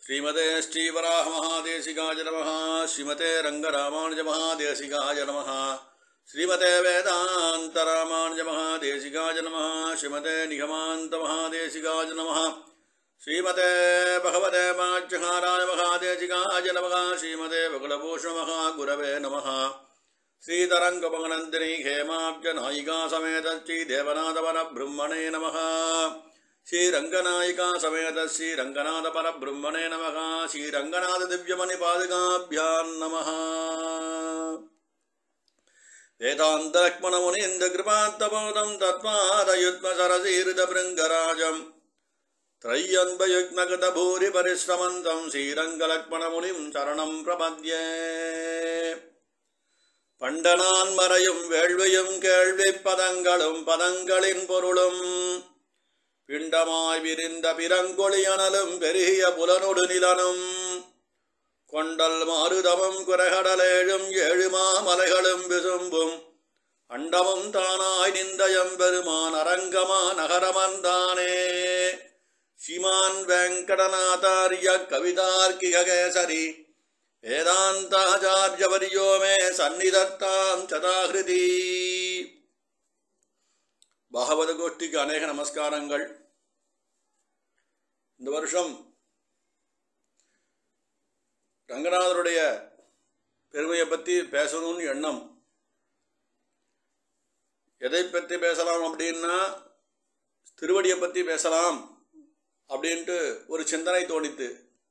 ஸ்ரீமதே ஸ்ரீவராக மகாதேசிகாய நமः ஸ்ரீமதே ரங்கராமானுஜ மகாதேசிகாய நமः ஸ்ரீமதே வேதாந்த ராமானுஜ மகாதேசிகாய நமः ஸ்ரீமதே நிகமாந்த மகாதேசிகாய நமः ஸ்ரீமதே பகவதே மாச்சகாராய மகாதேசிகாய நமः ஸ்ரீமதே பகுலபூஷண மகாகுரவே நமः श्रीतरङ्गमगनन्दिनी हेमाब्जनायिका समेत श्रीदेवनाथपरब्रह्मणे नमः श्रीरङ्गनायिका समेत श्रीरङ्गनाथपरब्रह्मणे नमः श्रीरङ्गनाथदिव्यमणिपादुकाभ्याम् नमः वेदान्तलक्ष्मणमुनीन्द्रकृपान्तबोधम् तत्पादयुग्मसरसीरुदभृङ्गराजम् त्रय्यन्वयुग्मगतभूरिपरिश्रमन्तम् श्रीरङ्गलक्ष्मणमुनिम् शरणम् प्रपद्ये பண்டனான் மறையும் வேள்வியும் கேள்வி பதங்களும் பதங்களின் பொருளும் பிண்டமாய் விரிந்த பிறங்கொழியனலும் பெருகிய புலனொடு நிலனும் கொண்டல் மாருதமும் குரகடலேழும் ஏழு மாமலைகளும் விசும்பும் அண்டமும் தானாய் நிந்தயம் பெருமான் அரங்கமா நகரமந்தானே ஸ்ரீமான் வெங்கடநாதாரிய கவிதார்க்கிகேசரி வேதாந்தாச்சாரியவரியோ மே சந்நிதத்தாம் சதாகிருதி பாகவத கோஷ்டிக்கு அநேக நமஸ்காரங்கள் இந்த வருஷம் ரங்கநாதருடைய பெருமையை பற்றி பேசணும்னு எண்ணம் எதை பற்றி பேசலாம் அப்படின்னா திருவடியை பற்றி பேசலாம் அப்படின்ட்டு ஒரு சிந்தனை தோணித்து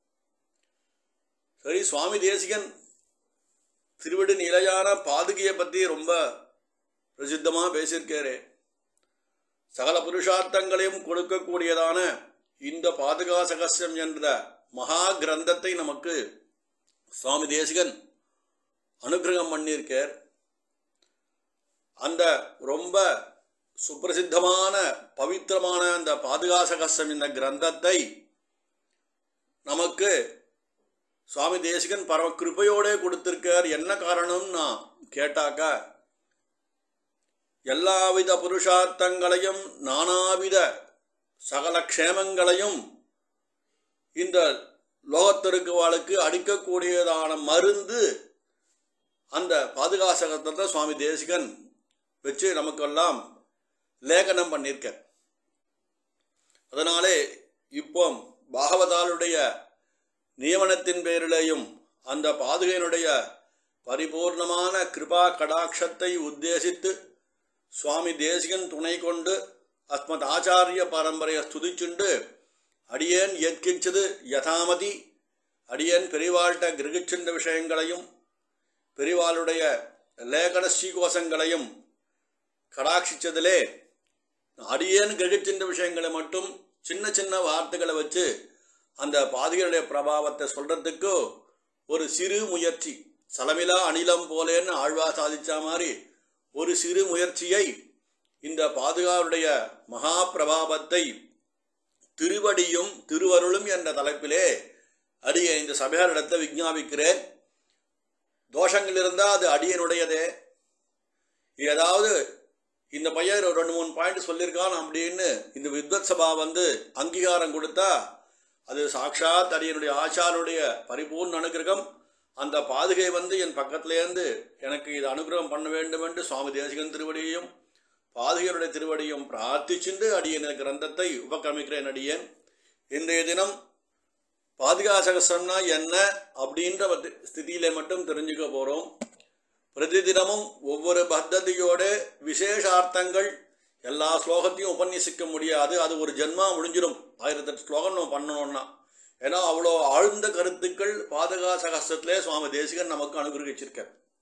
சரி சுவாமி தேசிகன் திருவிடு நிலையான பாதுகையை பற்றி ரொம்ப பிரசித்தமாக பேசியிருக்காரு சகல புருஷார்த்தங்களையும் கொடுக்கக்கூடியதான இந்த பாதுகா சகசியம் என்ற மகா கிரந்தத்தை நமக்கு சுவாமி தேசிகன் அனுகிரகம் பண்ணியிருக்கார் அந்த ரொம்ப சுப்பிரசித்தமான பவித்திரமான அந்த பாதுகா சகசியம் இந்த கிரந்தத்தை நமக்கு சுவாமி தேசிகன் பரம கிருப்பையோடே கொடுத்திருக்கார் என்ன காரணம்னா கேட்டாக்கா எல்லாவித புருஷார்த்தங்களையும் நானாவித சகல க்ஷேமங்களையும் இந்த லோகத்திற்கு வாழ்க்கு அடிக்கக்கூடியதான மருந்து அந்த பாதுகாசகத்தை சுவாமி தேசிகன் வச்சு நமக்கெல்லாம் லேகனம் பண்ணியிருக்க அதனாலே இப்போ பாகவதாளுடைய நியமனத்தின் பேரிலேயும் அந்த பாதுகையினுடைய பரிபூர்ணமான கிருபா கடாட்சத்தை உத்தேசித்து சுவாமி தேசிகன் துணை கொண்டு அஸ்மத் ஆச்சாரிய பரம்பரையை ஸ்துதிச்சுண்டு அடியேன் ஏற்கின்றது யதாமதி அடியேன் பெரிவாள்கிட்ட கிரகிச்சின்ற விஷயங்களையும் பெரிவாளுடைய லேகன ஸ்ரீகோசங்களையும் கடாட்சிச்சதிலே அடியேன் கிரகிச்சின்ற விஷயங்களை மட்டும் சின்ன சின்ன வார்த்தைகளை வச்சு அந்த பாதிகளுடைய பிரபாவத்தை சொல்றதுக்கு ஒரு சிறு முயற்சி சலமிலா அணிலம் போலேன்னு ஆழ்வா சாதிச்ச மாதிரி ஒரு சிறு முயற்சியை இந்த பாதுகாவுடைய மகா பிரபாவத்தை திருவடியும் திருவருளும் என்ற தலைப்பிலே அடிய இந்த சபையாரிடத்தை விஞ்ஞாபிக்கிறேன் தோஷங்கள் இருந்தால் அது அடியனுடையதே ஏதாவது இந்த பையன் ஒரு ரெண்டு மூணு பாயிண்ட் சொல்லியிருக்கான் அப்படின்னு இந்த வித்வத் சபா வந்து அங்கீகாரம் கொடுத்தா அது சாட்சாத் அடியனுடைய ஆச்சாருடைய பரிபூர்ண அனுகிரகம் அந்த பாதுகை வந்து என் பக்கத்திலேருந்து எனக்கு இது அனுகிரகம் பண்ண வேண்டும் என்று சுவாமி தேசிகன் திருவடியையும் பாதுகையருடைய திருவடியும் பிரார்த்திச்சுண்டு அடியன் கிரந்தத்தை உபக்கிரமிக்கிறேன் அடியேன் இன்றைய தினம் பாதுகா சகசிரம்னா என்ன அப்படின்ற ஸ்திதியில மட்டும் தெரிஞ்சுக்க போகிறோம் பிரதிதினமும் ஒவ்வொரு பத்ததியோட விசேஷார்த்தங்கள் எல்லா ஸ்லோகத்தையும் உபன்யசிக்க முடியாது அது ஒரு ஜென்மா முடிஞ்சிடும் ஆயிரத்தெட்டு ஸ்லோகம் நம்ம பண்ணணும்னா ஏன்னா அவ்வளோ ஆழ்ந்த கருத்துக்கள் பாதகா சகஸ்திரத்திலே சுவாமி தேசிகன் நமக்கு அனுகிரகிச்சிருக்க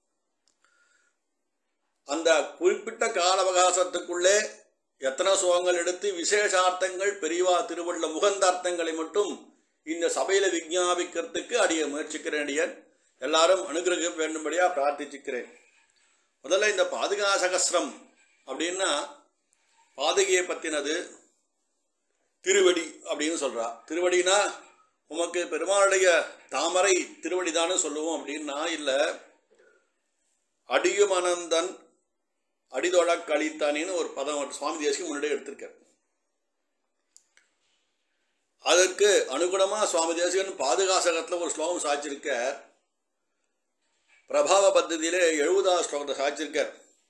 அந்த குறிப்பிட்ட கால அவகாசத்துக்குள்ளே எத்தனை ஸ்லோகங்கள் எடுத்து விசேஷார்த்தங்கள் பெரியவா திருவள்ள முகந்தார்த்தங்களை மட்டும் இந்த சபையில விஞ்ஞாபிக்கிறதுக்கு அடிய முயற்சிக்கிறேன் அடியன் எல்லாரும் அனுகிரக வேண்டும்படியா பிரார்த்திச்சுக்கிறேன் முதல்ல இந்த பாதுகா சகசிரம் அப்படின்னா பாதுகையை பற்றினது திருவடி அப்படின்னு சொல்கிறா திருவடினா உமக்கு பெருமாளுடைய தாமரை திருவடிதான்னு சொல்லுவோம் அப்படின்னா இல்லை அடியுமனந்தன் அடிதொழ கழித்தானின்னு ஒரு பதம் சுவாமி தேசிக்கு முன்னாடி எடுத்திருக்கார் அதற்கு அனுகுணமா சுவாமி தேசிகன் பாதுகாசகத்தில் ஒரு ஸ்லோகம் சாய்ச்சிருக்கார் பிரபாவ பத்ததியிலே எழுபதாவது ஸ்லோகத்தை சாய்ச்சிருக்கார்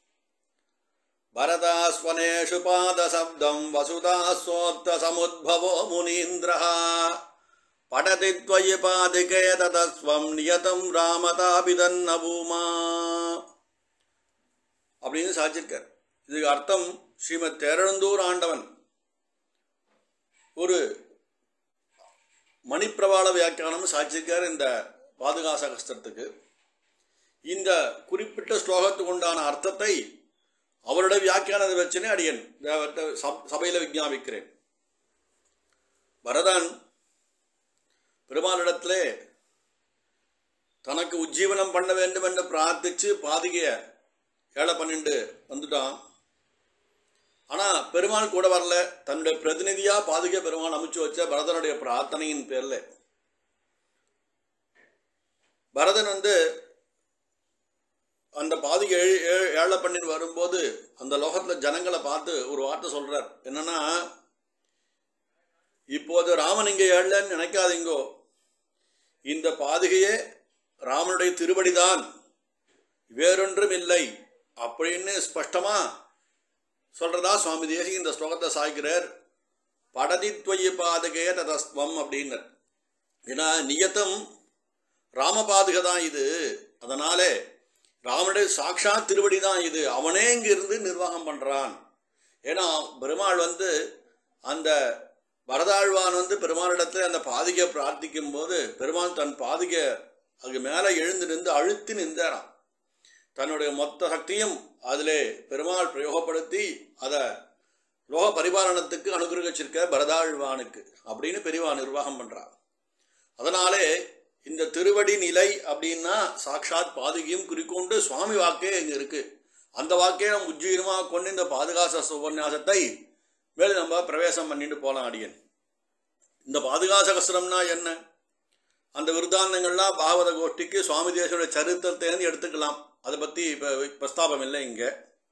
பரதாஸ்வனேஷு பாதசப்தம் வசுதாஸ்வோத்த சமுদ্ভவோ முனீந்திரः படதி त्वयि பாதிகே ததஸ்வம் நியதம் ராமதாபிதன்னபூமா அப்படின்னு சாச்சிருக்கார் இதுக்கு அர்த்தம் ஸ்ரீமத் தேரழந்தூர் ஆண்டவன் ஒரு மணிப்பிரவாள வியாக்கியானம் சாட்சிருக்கார் இந்த பாதுகாசகஸ்திரத்துக்கு இந்த குறிப்பிட்ட ஸ்லோகத்துக்கு உண்டான அர்த்தத்தை அவருடைய வியாக்கியானத்தை வச்சுனே அடியன் தேவத்தை சப் சபையில் விஞ்ஞாபிக்கிறேன் பரதன் பெருமானிடத்திலே தனக்கு உஜ்ஜீவனம் பண்ண வேண்டும் என்று பிரார்த்திச்சு பாதிகைய ஏழை பண்ணிட்டு வந்துட்டான் ஆனால் பெருமாள் கூட வரல தன்னுடைய பிரதிநிதியாக பாதுகை பெருமாள் அமைச்சு வச்ச பரதனுடைய பிரார்த்தனையின் பேரில் பரதன் வந்து அந்த பாதிகை ஏழு ஏழு ஏழை பண்ணிட்டு வரும்போது அந்த லோகத்தில் ஜனங்களை பார்த்து ஒரு வார்த்தை சொல்கிறார் என்னன்னா இப்போது ராமன் இங்கே ஏழன்னு நினைக்காதீங்கோ இந்த பாதுகையே ராமனுடைய திருவடிதான் வேறொன்றும் இல்லை அப்படின்னு ஸ்பஷ்டமா சொல்றதா சுவாமி தேசிக இந்த ஸ்லோகத்தை சாய்க்கிறார் படதித்வய பாதுகே ததஸ்வம் அப்படின்னு ஏன்னா நியத்தம் ராம பாதுகை தான் இது அதனாலே ராமனுடைய சாட்சாத் திருவடி தான் இது அவனே இங்க இருந்து நிர்வாகம் பண்றான் ஏன்னா பெருமாள் வந்து அந்த வரதாழ்வான் வந்து பெருமாளிடத்துல அந்த பாதிகை பிரார்த்திக்கும் போது பெருமாள் தன் பாதிகை அது மேலே எழுந்து நின்று அழுத்தி நின்றாராம் தன்னுடைய மொத்த சக்தியும் அதிலே பெருமாள் பிரயோகப்படுத்தி அதை லோக பரிபாலனத்துக்கு அனுகிரகிச்சிருக்க பரதாழ்வானுக்கு அப்படின்னு பெரியவா நிர்வாகம் பண்றார் அதனாலே இந்த திருவடி நிலை அப்படின்னா சாட்சாத் பாதுகையும் குறிக்கொண்டு சுவாமி வாக்கே இங்க இருக்கு அந்த வாக்கே நம்ம உஜ்ஜீனமாக கொண்டு இந்த பாதுகாச உபன்யாசத்தை மேலும் நம்ம பிரவேசம் பண்ணிட்டு போகலாம் அடியன் இந்த பாதுகாசகஸ்திரம்னா என்ன அந்த விருத்தாந்தங்கள்லாம் பாகவத கோஷ்டிக்கு சுவாமி தேசியோட சரித்திரத்தை எடுத்துக்கலாம் அதை பற்றி இப்போ பிரஸ்தாபம் இல்லை இங்கே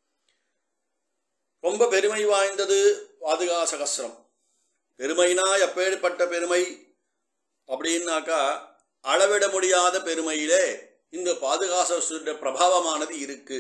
ரொம்ப பெருமை வாய்ந்தது பாதுகாசகஸ்திரம் பெருமைனா எப்பேற்பட்ட பெருமை அப்படின்னாக்கா அளவிட முடியாத பெருமையிலே இந்த பாதுகாச பிரபாவமானது இருக்கு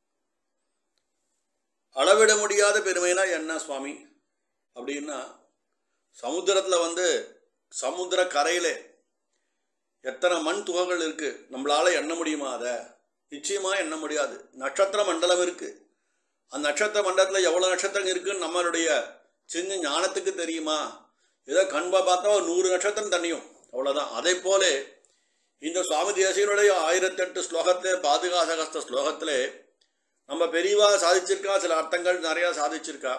அளவிட முடியாத பெருமைனா என்ன சுவாமி அப்படின்னா சமுத்திரத்தில் வந்து சமுத்திர கரையிலே எத்தனை மண் துகங்கள் இருக்கு நம்மளால எண்ண முடியுமா அதை நிச்சயமா எண்ண முடியாது நட்சத்திர மண்டலம் இருக்கு அந்த நட்சத்திர மண்டலத்தில் எவ்வளோ நட்சத்திரம் இருக்குன்னு நம்மளுடைய சின்ன ஞானத்துக்கு தெரியுமா ஏதோ கண்பா பார்த்தா ஒரு நூறு நட்சத்திரம் தண்ணியும் அவ்வளோதான் அதே போல இந்த சுவாமி தேசியனுடைய ஆயிரத்தெட்டு ஸ்லோகத்திலே பாதுகாசகஸ்த ஸ்லோகத்திலே நம்ம பெரியவா சாதிச்சிருக்கா சில அர்த்தங்கள் நிறையா சாதிச்சிருக்கா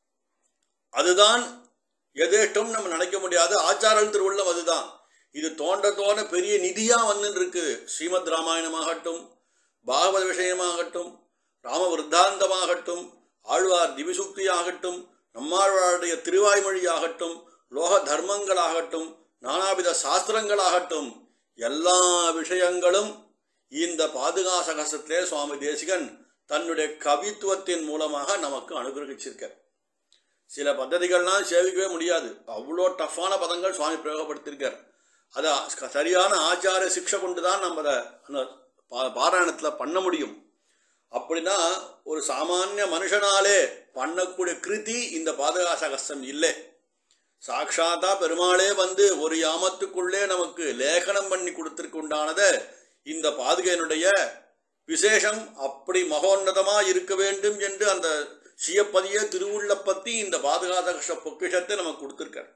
அதுதான் எதேஷ்டம் நம்ம நினைக்க முடியாது ஆச்சாரல் திருவுள்ளம் அதுதான் இது தோண்ட தோண்ட பெரிய நிதியா வந்துன்னு இருக்கு ஸ்ரீமத் ராமாயணமாகட்டும் பாகவத விஷயமாகட்டும் ராம விருத்தாந்தமாகட்டும் ஆழ்வார் திவிசுக்தியாகட்டும் நம்மாழ்வாருடைய திருவாய்மொழியாகட்டும் லோக தர்மங்களாகட்டும் நானாவித சாஸ்திரங்களாகட்டும் எல்லா விஷயங்களும் இந்த பாதுகாசகசத்திலே சுவாமி தேசிகன் தன்னுடைய கவித்துவத்தின் மூலமாக நமக்கு அனுகிரகிச்சிருக்க சில பദ്ധதிகள்லாம் சேவிக்கவே முடியாது அவ்வளோ டஃப்பான பதங்கள் சுவாமி பிரயோகப்படுத்தியிருக்கார் அதை சரியான ஆச்சார சிக்ஷை கொண்டு தான் நம்ம அதை அந்த பா பாராயணத்தில் பண்ண முடியும் அப்படின்னா ஒரு சாமானிய மனுஷனாலே பண்ணக்கூடிய கிருதி இந்த பாதுகாசகஸ்தம் இல்லை சாட்சாத்தா பெருமாளே வந்து ஒரு யாமத்துக்குள்ளே நமக்கு லேகனம் பண்ணி கொடுத்திருக்கு உண்டானத இந்த பாதுகையினுடைய விசேஷம் அப்படி மகோன்னதமா இருக்க வேண்டும் என்று அந்த சியப்பதிய திருவுள்ள பத்தி இந்த பாதுகாத பொக்கிஷத்தை நமக்கு கொடுத்திருக்கார்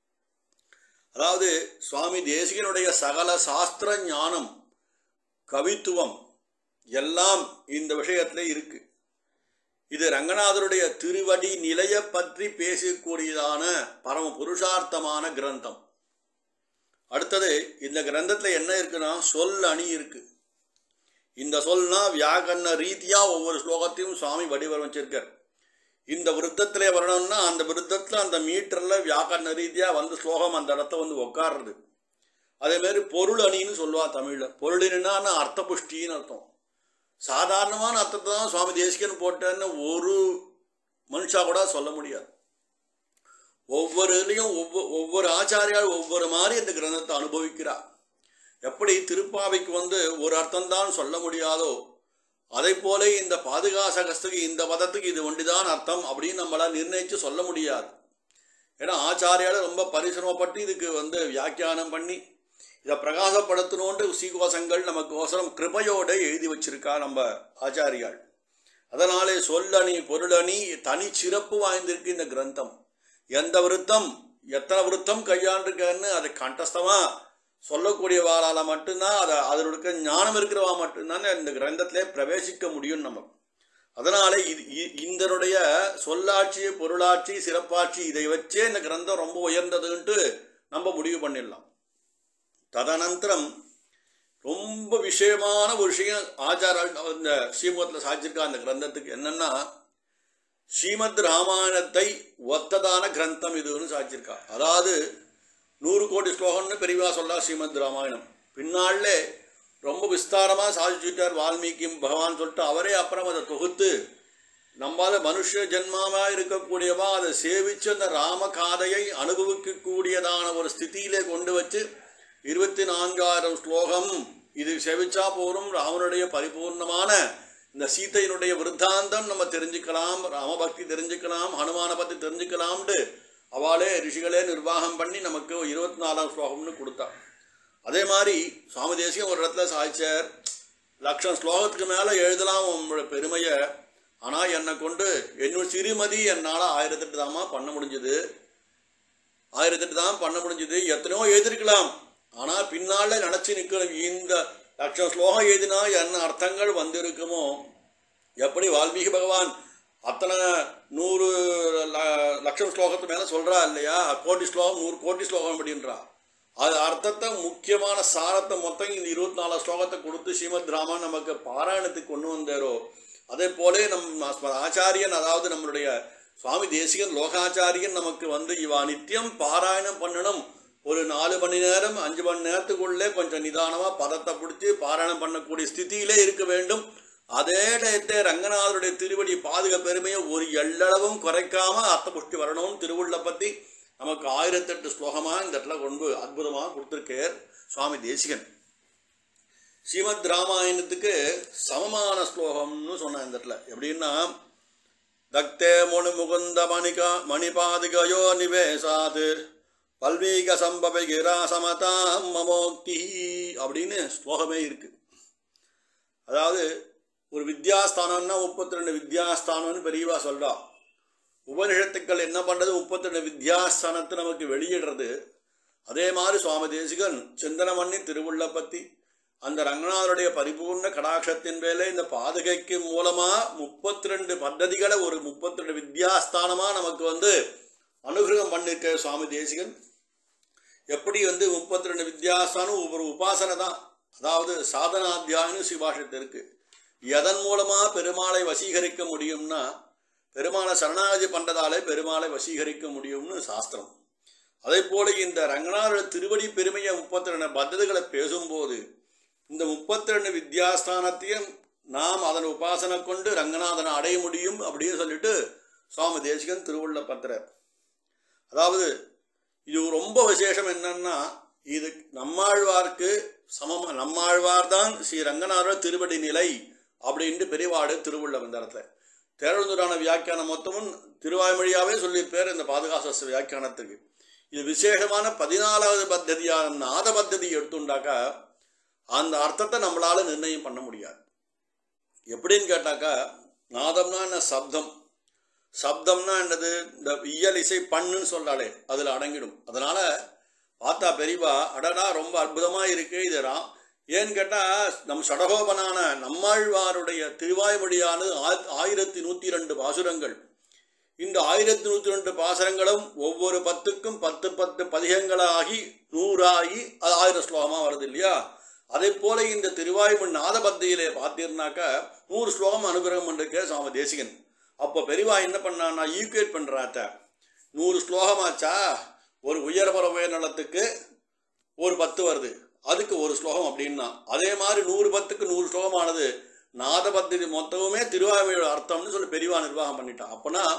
அதாவது சுவாமி தேசிகனுடைய சகல சாஸ்திர ஞானம் கவித்துவம் எல்லாம் இந்த விஷயத்துல இருக்கு இது ரங்கநாதருடைய திருவடி நிலைய பற்றி பேசக்கூடியதான பரம புருஷார்த்தமான கிரந்தம் அடுத்தது இந்த கிரந்தத்துல என்ன இருக்குன்னா சொல் அணி இருக்கு இந்த சொல்னா வியாகரண ரீதியா ஒவ்வொரு ஸ்லோகத்தையும் சுவாமி வடிவமைச்சிருக்கார் இந்த விருத்தத்திலே வரணும்னா அந்த விருத்தத்தில் அந்த மீட்டரில் வியாக்கரண ரீதியாக வந்து ஸ்லோகம் அந்த இடத்த வந்து உக்காடுறது அதேமாரி பொருள் அணின்னு சொல்லுவா தமிழில் பொருளினா அர்த்த புஷ்டின்னு அர்த்தம் சாதாரணமான அர்த்தத்தை தான் சுவாமி தேசிகன் போட்டேன்னு ஒரு மனுஷா கூட சொல்ல முடியாது ஒவ்வொரு இதுலையும் ஒவ்வொரு ஒவ்வொரு ஆச்சாரியால் ஒவ்வொரு மாதிரி இந்த கிரந்தத்தை அனுபவிக்கிறார் எப்படி திருப்பாவைக்கு வந்து ஒரு அர்த்தம்தான் சொல்ல முடியாதோ அதை போல இந்த பாதுகாசகஸ்துக்கு இந்த பதத்துக்கு இது ஒன்றுதான் அர்த்தம் அப்படின்னு நம்மளால் நிர்ணயிச்சு சொல்ல முடியாது ஏன்னா ஆச்சாரியால ரொம்ப பரிசிரமப்பட்டு இதுக்கு வந்து வியாக்கியானம் பண்ணி இதை பிரகாசப்படுத்தணுன்ற சீகோசங்கள் நமக்கு அவசரம் கிருபையோட எழுதி வச்சிருக்கா நம்ம ஆச்சாரியால் அதனாலே சொல்லணி பொருளணி தனி சிறப்பு வாய்ந்திருக்கு இந்த கிரந்தம் எந்த விருத்தம் எத்தனை விருத்தம் கையாண்டிருக்கன்னு அதை கண்டஸ்தமா சொல்லக்கூடியவாளால மட்டும்தான் அதை அதனுடைய ஞானம் இருக்கிறவா மட்டும்தான் இந்த கிரந்தத்திலே பிரவேசிக்க முடியும் நம்ம அதனாலே இது இ- இதனுடைய சொல்லாட்சி பொருளாட்சி சிறப்பாட்சி இதை வச்சே இந்த கிரந்தம் ரொம்ப உயர்ந்ததுன்ட்டு நம்ம முடிவு பண்ணிடலாம் ததனந்தரம் ரொம்ப விஷயமான ஒரு விஷயம் ஆச்சாரால் இந்த ஸ்ரீமுகத்தில் சாதிச்சிருக்கா அந்த கிரந்தத்துக்கு என்னன்னா ஸ்ரீமத் ராமாயணத்தை ஒத்ததான கிரந்தம் இதுன்னு சாதிச்சிருக்கா அதாவது நூறு கோடி ஸ்லோகம்னு பெரியவா சொல்லா ஸ்ரீமத் ராமாயணம் பின்னாலே ரொம்ப விஸ்தாரமாக சாதிச்சுட்டார் வால்மீகியும் பகவான் சொல்லிட்டு அவரே அப்புறம் அதை தொகுத்து நம்மால மனுஷ ஜென்மாவா இருக்கக்கூடியவா அதை சேவிச்சு அந்த ராமகாதையை அனுபவிக்கக்கூடியதான ஒரு ஸ்திதியிலே கொண்டு வச்சு இருபத்தி நான்காயிரம் ஸ்லோகம் இது சேவிச்சா போரும் ராமனுடைய பரிபூர்ணமான இந்த சீதையினுடைய விருத்தாந்தம் நம்ம தெரிஞ்சுக்கலாம் ராமபக்தி தெரிஞ்சுக்கலாம் ஹனுமான பத்தி தெரிஞ்சுக்கலாம்னு அவளே ரிஷிகளே நிர்வாகம் பண்ணி நமக்கு இருபத்தி நாலாம் ஸ்லோகம்னு கொடுத்தா அதே மாதிரி சுவாமி தேசியம் ஒரு இடத்துல சாதிச்சார் லட்சம் ஸ்லோகத்துக்கு மேலே எழுதலாம் உங்களோட பெருமையை ஆனால் என்னை கொண்டு என்னோட சிறுமதி என்னால் ஆயிரத்தெட்டு தாமா பண்ண முடிஞ்சது ஆயிரத்தெட்டு தான் பண்ண முடிஞ்சது எத்தனையோ எழுதிருக்கலாம் ஆனால் பின்னால நினச்சி நிற்கணும் இந்த லட்சம் ஸ்லோகம் எழுதினா என்ன அர்த்தங்கள் வந்திருக்குமோ எப்படி வால்மீகி பகவான் அத்தனை நூறு ல- லட்சம் ஸ்லோகத்து மேலே சொல்றா இல்லையா கோடி ஸ்லோகம் நூறு கோடி ஸ்லோகம் அப்படின்றா அது அர்த்தத்தை முக்கியமான சாரத்தை மொத்தம் இந்த இருபத்தி நாலு ஸ்லோகத்தை கொடுத்து ஸ்ரீமத் ராமன் நமக்கு பாராயணத்துக்கு கொண்டு வந்தாரோ அதே போலே நம் ஆச்சாரியன் அதாவது நம்மளுடைய சுவாமி தேசிகன் லோகாச்சாரியன் நமக்கு வந்து இவா நித்தியம் பாராயணம் பண்ணணும் ஒரு நாலு மணி நேரம் அஞ்சு மணி நேரத்துக்குள்ளே கொஞ்சம் நிதானமா பதத்தை பிடிச்சி பாராயணம் பண்ணக்கூடிய ஸ்திதியிலே இருக்க வேண்டும் அதே டயத்தை ரங்கநாதருடைய திருவடி பாதுக பெருமையை ஒரு எள்ளளவும் குறைக்காம அர்த்த புஷ்டி வரணும்னு திருவுள்ள பத்தி நமக்கு ஆயிரத்தெட்டு ஸ்லோகமா இந்த இடத்துல கொண்டு அற்புதமாக கொடுத்துருக்கார் சுவாமி தேசிகன் ஸ்ரீமத் ராமாயணத்துக்கு சமமான ஸ்லோகம்னு சொன்னேன் இந்த இடத்துல எப்படின்னா தக்தே முனு முகுந்த மணிகா மணிபாதிகயோ நிவேசாது பல்வீக சம்பவை கிரா சமதாம் மமோக்தி அப்படின்னு ஸ்லோகமே இருக்கு அதாவது ஒரு வித்யாஸ்தானம்னா முப்பத்தி ரெண்டு வித்யாஸ்தானம்னு பெரியவா சொல்றா உபனிஷத்துக்கள் என்ன பண்றது முப்பத்தி ரெண்டு வித்யாஸ்தானத்தை நமக்கு வெளியிடுறது அதே மாதிரி சுவாமி தேசிகன் சிந்தனை பண்ணி திருவுள்ள பத்தி அந்த ரங்கநாதருடைய பரிபூர்ண கடாட்சத்தின் மேலே இந்த பாதுகைக்கு மூலமா முப்பத்தி ரெண்டு பద్ధதிகளை ஒரு முப்பத்தி ரெண்டு வித்யாஸ்தானமா நமக்கு வந்து அனுகிரகம் பண்ணிருக்க சுவாமி தேசிகன் எப்படி வந்து முப்பத்தி ரெண்டு வித்யாஸ்தானம் ஒரு உபாசனை தான் அதாவது சாதனாத்தியாயம்னு சிவாஷத்து இருக்கு எதன் மூலமா பெருமாளை வசீகரிக்க முடியும்னா பெருமாளை சரணாகதி பண்றதாலே பெருமாளை வசீகரிக்க முடியும்னு சாஸ்திரம் அதே போல இந்த ரங்கநாதோட திருவடி பெருமையை முப்பத்தி ரெண்டு பத்ததிகளை பேசும்போது இந்த முப்பத்தி ரெண்டு வித்யாஸ்தானத்தையும் நாம் அதன் உபாசனை கொண்டு ரங்கநாதனை அடைய முடியும் அப்படின்னு சொல்லிட்டு சுவாமி தேசிகன் திருவுள்ள பத்திரர் அதாவது இது ரொம்ப விசேஷம் என்னன்னா இது நம்மாழ்வார்க்கு சமமா நம்மாழ்வார் தான் ஸ்ரீ ரங்கநாதர் திருவடி நிலை அப்படின்ட்டு பெரியவாடு திருவுள்ள இந்த இடத்துல தேரழுந்தூரான வியாக்கியானம் மொத்தமும் திருவாய்மொழியாவே சொல்லியிருப்பார் இந்த பாதுகாச வியாக்கியானத்துக்கு இது விசேஷமான பதினாலாவது பத்ததியான நாத பத்ததி எடுத்துண்டாக்கா அந்த அர்த்தத்தை நம்மளால நிர்ணயம் பண்ண முடியாது எப்படின்னு கேட்டாக்கா நாதம்னா என்ன சப்தம் சப்தம்னா என்னது இந்த இயல் இசை பண்ணுன்னு சொல்றாளே அதில் அடங்கிடும் அதனால பார்த்தா பெரியவா அடடா ரொம்ப அற்புதமா இருக்கு இது ரா- ஏன்னு கேட்டா நம் சடகோபனான நம்மாழ்வாருடைய திருவாய்மொழியானது ஆ- ஆயிரத்தி நூத்தி ரெண்டு பாசுரங்கள் இந்த ஆயிரத்தி நூத்தி ரெண்டு பாசுரங்களும் ஒவ்வொரு பத்துக்கும் பத்து பத்து பதிகங்களாகி நூறாகி அது ஆயிரம் ஸ்லோகமா வருது இல்லையா அதே போல இந்த திருவாய்மொழி நாதபத்தியிலே பார்த்தீர்னாக்கா நூறு ஸ்லோகம் அனுகிரகம் பண்ணிருக்க சுவாமி தேசிகன் அப்போ பெரியவா என்ன பண்ணான்னா ஈக்குவேட் பண்றாத்த நூறு ஸ்லோகமாச்சா ஒரு உயர்பர உயர்நலத்துக்கு ஒரு பத்து வருது அதுக்கு ஒரு ஸ்லோகம் அப்படின்னா அதே மாதிரி நூறு பத்துக்கு நூறு ஸ்லோகமானது நாத பத்தி மொத்தமுமே திருவாய்மொழியோட அர்த்தம்னு சொல்லி பெரியவா நிர்வாகம் பண்ணிட்டான் அப்பனா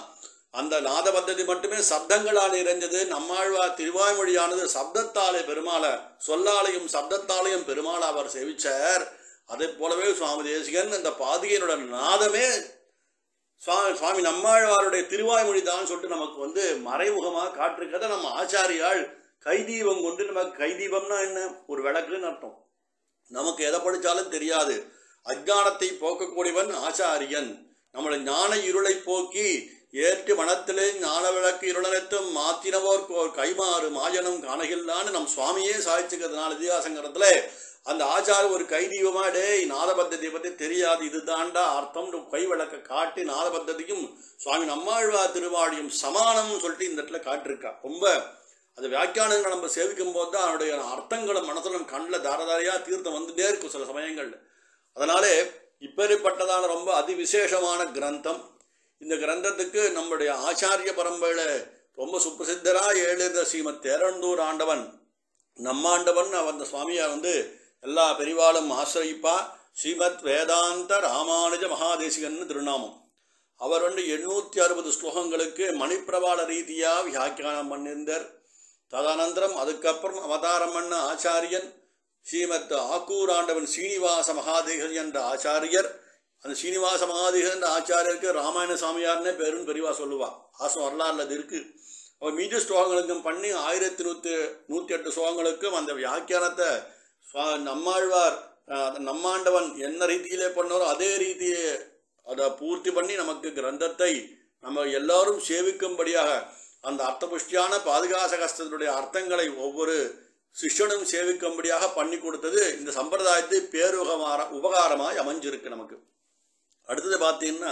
அந்த நாத பத்ததி மட்டுமே சப்தங்களால் இறைஞ்சது நம்மாழ்வார் திருவாய்மொழியானது சப்தத்தாலே பெருமாளை சொல்லாலையும் சப்தத்தாலையும் பெருமாளை அவர் சேவிச்சார் அதே போலவே சுவாமி தேசிகன் அந்த பாதுகையினோட நாதமே சுவாமி சுவாமி நம்மாழ்வாருடைய திருவாய்மொழி தான் சொல்லிட்டு நமக்கு வந்து மறைமுகமாக காட்டிருக்கிறத நம்ம ஆச்சாரியால் கைதீபம் கொண்டு நமக்கு கைதீபம்னா என்ன ஒரு விளக்குன்னு அர்த்தம் நமக்கு எதை படித்தாலும் தெரியாது அஜானத்தை போக்கக்கூடியவன் ஆச்சாரியன் நம்மளை ஞான இருளை போக்கி ஏற்று மனத்திலே ஞான விளக்கு இருளனைத்தும் மாத்தினவோர் கோர் கைமாறு மாயனம் காணகில்லான்னு நம் சுவாமியே சாதிச்சுக்கிறதுனால இதிகாசங்கிறதுல அந்த ஆச்சாரம் ஒரு கைதீபமா டேய் நாத பத்ததியை பத்தி தெரியாது இதுதான்டா அர்த்தம் கை விளக்க காட்டி நாத பத்ததிக்கும் சுவாமி நம்மாழ்வா திருவாடியும் சமானம்னு சொல்லிட்டு இந்த இடத்துல காட்டிருக்கா ரொம்ப அது வியாக்கியானங்களை நம்ம சேவிக்கும் போது தான் அதனுடைய அர்த்தங்களை மனசுல கண்ணில் தாரதாரியா தீர்த்தம் வந்துட்டே இருக்கும் சில சமயங்கள்ல அதனாலே இப்பேற்பட்டதான ரொம்ப அதிவிசேஷமான கிரந்தம் இந்த கிரந்தத்துக்கு நம்முடைய ஆச்சாரிய பரம்பரையில ரொம்ப சுப்பிரசித்தரா எழுத ஸ்ரீமத் தேரண்டூர் ஆண்டவன் நம்மாண்டவன் அந்த சுவாமியை வந்து எல்லா பெரிவாளும் ஆசிரியிப்பா ஸ்ரீமத் வேதாந்த ராமானுஜ மகாதேசிகன் திருநாமம் அவர் வந்து எண்ணூற்றி அறுபது ஸ்லோகங்களுக்கு மணிப்பிரபால ரீதியா வியாக்கியானம் பண்ணியிருந்தார் ததனந்தரம் அதுக்கப்புறம் அவதாரம் பண்ண ஆச்சாரியன் ஸ்ரீமத் ஆக்கூர் ஆண்டவன் சீனிவாச மகாதேகன் என்ற ஆச்சாரியர் அந்த சீனிவாச மகாதேகன் என்ற ஆச்சாரியருக்கு ராமாயண சாமியார்னே பேருன்னு பெரியவா சொல்லுவா ஆசம் வரலாறுல அது இருக்கு அவர் மீதி ஸ்லோகங்களுக்கும் பண்ணி ஆயிரத்தி நூற்றி நூற்றி எட்டு ஸ்லோகங்களுக்கும் அந்த வியாக்கியானத்தை சுவா- நம்மாழ்வார் அஹ், நம்மாண்டவன் என்ன ரீதியிலே பண்ணாரோ அதே ரீதியே அதை பூர்த்தி பண்ணி நமக்கு கிரந்தத்தை நம்ம எல்லாரும் சேவிக்கும்படியாக அந்த அர்த்தபுஷ்டியான பாதுகாசகஸ்தனுடைய அர்த்தங்களை ஒவ்வொரு சிஷ்யனும் சேவிக்கும்படியாக பண்ணி கொடுத்தது இந்த சம்பிரதாயத்தை பேருகமார உபகாரமாய் அமைஞ்சிருக்கு நமக்கு அடுத்தது பார்த்தீங்கன்னா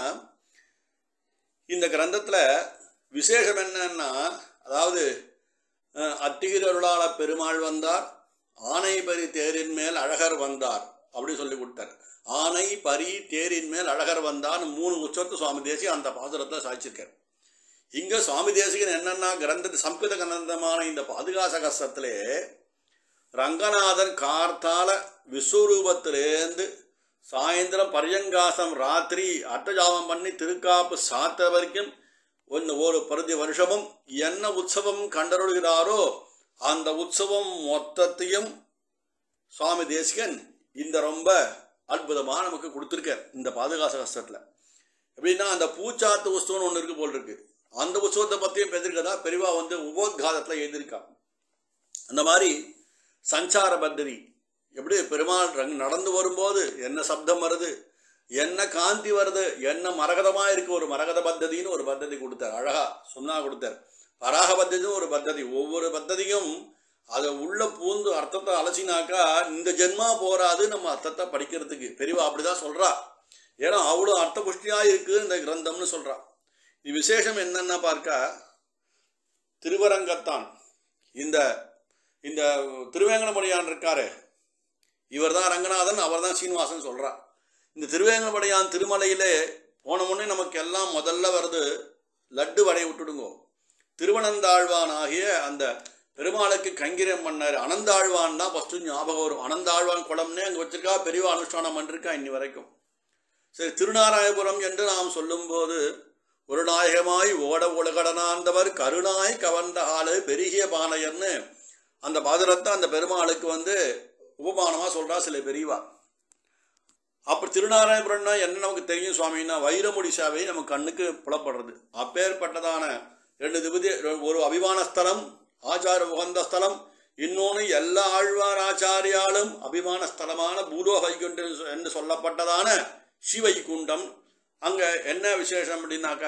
இந்த கிரந்தத்தில் விசேஷம் என்னன்னா அதாவது அஹ், அத்திகிரி அருளாள பெருமாள் வந்தார் ஆனை பரி தேரின் மேல் அழகர் வந்தார் அப்படி சொல்லி கொடுத்தார் ஆனை பரி தேரின் மேல் அழகர் வந்தார் மூணு உச்சத்து சுவாமி தேசி அந்த பாசுரத்தை சாய்ச்சிருக்கார் இங்க சுவாமி தேசிகன் என்னன்னா கிரந்த சம்ஸ்கிருத கிரந்தமான இந்த பாதுகாச கஷ்டத்திலே ரங்கநாதன் கார்த்தால விஸ்வரூபத்திலேருந்து சாயந்தரம் பரியங்காசம் ராத்திரி அட்டஜாமம் பண்ணி திருக்காப்பு சாத்த வரைக்கும் ஒன்று ஒரு பிரதி வருஷமும் என்ன உற்சவம் கண்டருள்கிறாரோ அந்த உற்சவம் மொத்தத்தையும் சுவாமி தேசிகன் இந்த ரொம்ப அற்புதமாக நமக்கு கொடுத்துருக்கார் இந்த பாதுகாச கஷ்டத்தில் எப்படின்னா அந்த பூச்சாத்து உற்சவம்னு ஒன்று இருக்கு போல் இருக்கு அந்த உற்சவத்தை பற்றியும் பேசிருக்கதா பெரிவா வந்து உபோத்காதத்தில் எழுதியிருக்கா அந்த மாதிரி சஞ்சார பத்ததி எப்படி பெருமாள் ரங் நடந்து வரும்போது என்ன சப்தம் வருது என்ன காந்தி வருது என்ன மரகதமாக இருக்கு ஒரு மரகத பத்ததின்னு ஒரு பத்ததி கொடுத்தார் அழகா சொன்னா கொடுத்தார் பராக பத்ததியும் ஒரு பத்ததி ஒவ்வொரு பத்ததியும் அதை உள்ள பூந்து அர்த்தத்தை அலசினாக்கா இந்த ஜென்மா போராது நம்ம அர்த்தத்தை படிக்கிறதுக்கு பெரியவா அப்படிதான் சொல்றா ஏன்னா அவ்வளோ அர்த்த புஷ்டியா இருக்கு இந்த கிரந்தம்னு சொல்றா இது விசேஷம் என்னன்னா பார்க்க திருவரங்கத்தான் இந்த இந்த திருவேங்கடமுடியான் இருக்காரு இவர் தான் ரங்கநாதன் அவர் தான் சீனிவாசன் சொல்றா இந்த திருவேங்கடமுடியான் திருமலையிலே போன முன்னே நமக்கு எல்லாம் முதல்ல வருது லட்டு வடை விட்டுடுங்கோ திருவனந்தாழ்வான் ஆகிய அந்த பெருமாளுக்கு கைங்கிரம் பண்ணார் அனந்தாழ்வான் தான் ஃபஸ்ட்டு ஞாபகம் வரும் அனந்தாழ்வான் குளம்னே அங்கே வச்சிருக்கா பெரிய அனுஷ்டானம் பண்ணிருக்கா இன்னி வரைக்கும் சரி திருநாராயபுரம் என்று நாம் சொல்லும்போது ஒரு நாயகமாய் ஓட உலகடனாந்தவர் கருணாய் கவர்ந்த ஆளு பெருகிய பானையர்னு அந்த பாதுரத்தை அந்த பெருமாளுக்கு வந்து உபமானமாக சொல்றா சில பெரியவா அப்போ திருநாராயணபுரம்னா என்ன நமக்கு தெரியும் சுவாமின்னா வைரமுடி சேவை நம்ம கண்ணுக்கு புலப்படுறது அப்பேற்பட்டதான ரெண்டு திபதி ஒரு அபிமான ஸ்தலம் ஆச்சார உகந்த ஸ்தலம் இன்னொன்று எல்லா ஆழ்வார் ஆச்சாரியாலும் அபிமான ஸ்தலமான பூலோ வைகுண்டம் என்று சொல்லப்பட்டதான சிவைகுண்டம் அங்க என்ன விசேஷம் அப்படின்னாக்கா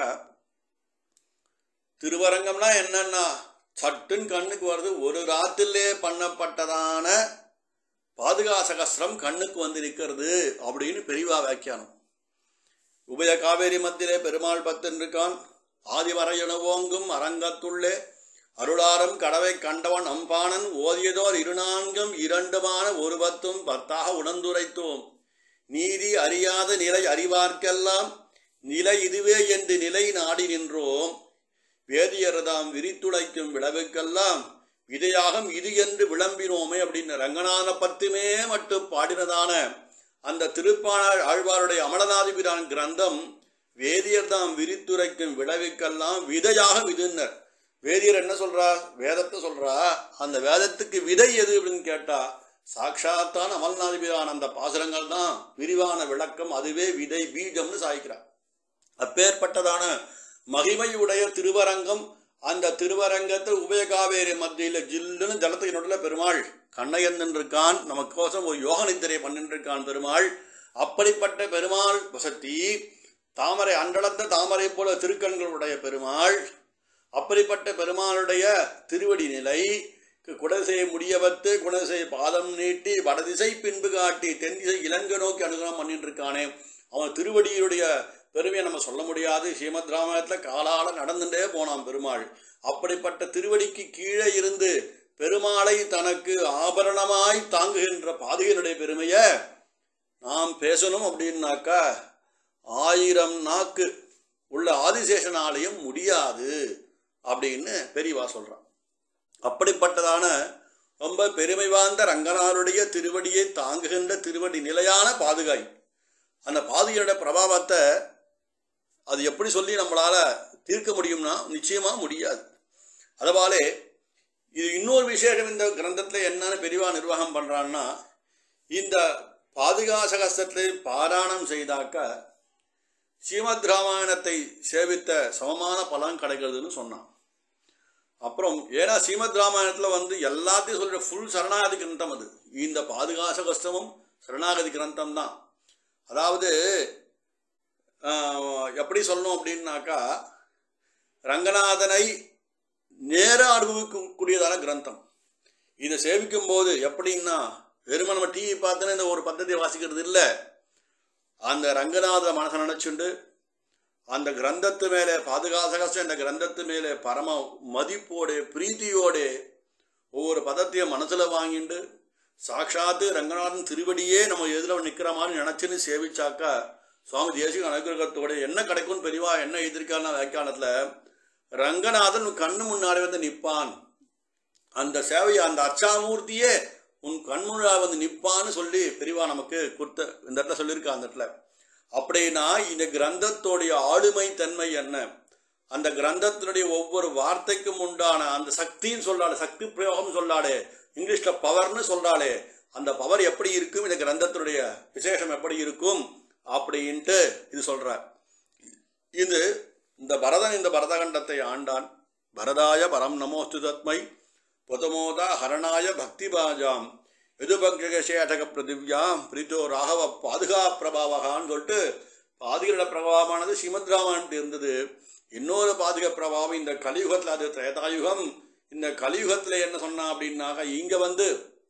திருவரங்கம்னா என்னன்னா சட்டுன்னு கண்ணுக்கு வருது ஒரு ராத்திரிலே பண்ணப்பட்டதான பாதுகாசகஸ்திரம் கண்ணுக்கு வந்து நிற்கிறது அப்படின்னு பெரியவா வியாக்கியானம் உபய காவேரி மத்தியிலே பெருமாள் பக்தன் இருக்கான் ஆதிவரையனுவோங்கும் அரங்கத்துள்ளே அருளாரம் கடவை கண்டவன் அம்பானன் ஓதியதோர் இருநான்கும் இரண்டுமான ஒரு பத்தும் பத்தாக உணர்ந்துரைத்தோம் நீதி அறியாத நிலை அறிவார்க்கெல்லாம் நிலை இதுவே என்று நிலை நாடி நின்றோம் வேதியர்தாம் விரித்துடைக்கும் விளவுக்கெல்லாம் விதையாகம் இது என்று விளம்பினோமே அப்படின்னு ரங்கநாத பத்துமே மட்டும் பாடினதான அந்த திருப்பாண ஆழ்வாருடைய அமலநாதிபிரான் கிரந்தம் வேதியர் தாம் விரித்துரைக்கும் விளைவுக்கெல்லாம் விதையாக விதுன்னர் வேதியர் என்ன சொல்றா வேதத்தை சொல்றா அந்த வேதத்துக்கு விதை எது அப்படின்னு கேட்டா சாட்சாத்தான அமல்நாதிபிரான் அந்த பாசுரங்கள் தான் விரிவான விளக்கம் அதுவே விதை பீஜம்னு சாய்க்கிறார் அப்பேற்பட்டதான மகிமையுடைய திருவரங்கம் அந்த திருவரங்கத்தை உபயகாவேரி மத்தியில ஜில்லுன்னு ஜலத்துக்கு நடுவில் பெருமாள் கண்ணையன் இருக்கான் நமக்கோசம் ஒரு யோக நித்திரை பண்ணிட்டு இருக்கான் பெருமாள் அப்படிப்பட்ட பெருமாள் வசத்தி தாமரை அன்றளந்த தாமரை போல திருக்கண்களுடைய பெருமாள் அப்படிப்பட்ட பெருமாளுடைய திருவடி நிலை குடதிசை முடியவத்து குடதிசை பாதம் நீட்டி வடதிசை பின்பு காட்டி தென் திசை இலங்கை நோக்கி அனுகிரகம் பண்ணிட்டு இருக்கானே அவன் திருவடியுடைய பெருமையை நம்ம சொல்ல முடியாது ஸ்ரீமத் ராமாயணத்தில் காலால நடந்துட்டே போனான் பெருமாள் அப்படிப்பட்ட திருவடிக்கு கீழே இருந்து பெருமாளை தனக்கு ஆபரணமாய் தாங்குகின்ற பாதுகையினுடைய பெருமையை நாம் பேசணும் அப்படின்னாக்கா ஆயிரம் நாக்கு உள்ள ஆதிசேஷனாலையும் முடியாது அப்படின்னு பெரியவா சொல்றான் அப்படிப்பட்டதான ரொம்ப பெருமை வாய்ந்த ரங்கனாருடைய திருவடியை தாங்குகின்ற திருவடி நிலையான பாதுகாய் அந்த பாதுகையோட பிரபாவத்தை அது எப்படி சொல்லி நம்மளால தீர்க்க முடியும்னா நிச்சயமா முடியாது அதுபாலே இது இன்னொரு விசேஷம் இந்த கிரந்தத்தில் என்னன்னு பெரியவா நிர்வாகம் பண்றான்னா இந்த பாதுகா சகஸ்திரத்தை பாராயணம் செய்தாக்க ஸ்ரீமத் ராமாயணத்தை சேவித்த சமமான பலன் கிடைக்கிறதுன்னு சொன்னான் அப்புறம் ஏன்னா ஸ்ரீமத் ராமாயணத்தில் வந்து எல்லாத்தையும் சொல்ற ஃபுல் சரணாகதி கிரந்தம் அது இந்த பாதுகாச கஷ்டமும் சரணாகதி கிரந்தம் தான் அதாவது ஆஹ், எப்படி சொல்லணும் அப்படின்னாக்கா ரங்கநாதனை நேர அனுபவிக்கக்கூடியதான கிரந்தம் இதை சேவிக்கும் போது எப்படின்னா வெறும நம்ம டிவி பார்த்துன்னு இந்த ஒரு பద్ధதியை வாசிக்கிறது இல்லை அந்த ரங்கநாத மனசை நினைச்சுண்டு அந்த கிரந்தத்து மேலே பாதுகாசகசம் இந்த கிரந்தத்து மேலே பரம மதிப்போடு பிரீத்தியோடு ஒவ்வொரு பதத்தையும் மனசுல வாங்கிண்டு சாட்சாத்து ரங்கநாதன் திருவடியே நம்ம எதில் நிற்கிற மாதிரி நினைச்சுன்னு சேவிச்சாக்கா சுவாமி தேசிக அனுகிரகத்தோட என்ன கிடைக்கும்னு பெரியவா என்ன எழுதியிருக்காருன்னா வியாக்கியானத்தில் ரங்கநாதன் உன் கண்ணு முன்னாடி வந்து நிற்பான் அந்த சேவையை அந்த அச்சாமூர்த்தியே உன் கண்முழா வந்து நிற்பான்னு சொல்லி பெரியவா நமக்கு கொடுத்த இந்த இடத்துல சொல்லியிருக்கா அந்த இடத்துல அப்படின்னா இந்த கிரந்தத்தோடைய ஆளுமை தன்மை என்ன அந்த கிரந்தத்தினுடைய ஒவ்வொரு வார்த்தைக்கும் உண்டான அந்த சக்தின்னு சொல்றாளே சக்தி பிரயோகம் சொல்லாளே இங்கிலீஷ்ல பவர்னு சொல்றாளே அந்த பவர் எப்படி இருக்கும் இந்த கிரந்தத்தினுடைய விசேஷம் எப்படி இருக்கும் அப்படின்ட்டு இது சொல்றார் இது இந்த பரதன் இந்த பரதகண்டத்தை ஆண்டான் பரதாய பரம் நமோஸ்து தத்மை புதமோதா ஹரணாய பக்தி பாஜாம் எதுபங்கேஷேடக பிரதிவ்யாம் பிரீத்தோ ராகவ பாதுகா பிரபாவகான்னு சொல்லிட்டு பாதுகளோட பிரபாவமானது ஸ்ரீமத் ராமாயணத்தில் இருந்தது இன்னொரு பாதுக பிரபாவம் இந்த கலியுகத்தில் அது திரேதாயுகம் இந்த கலியுகத்தில் என்ன சொன்னா அப்படின்னாக்கா இங்க வந்து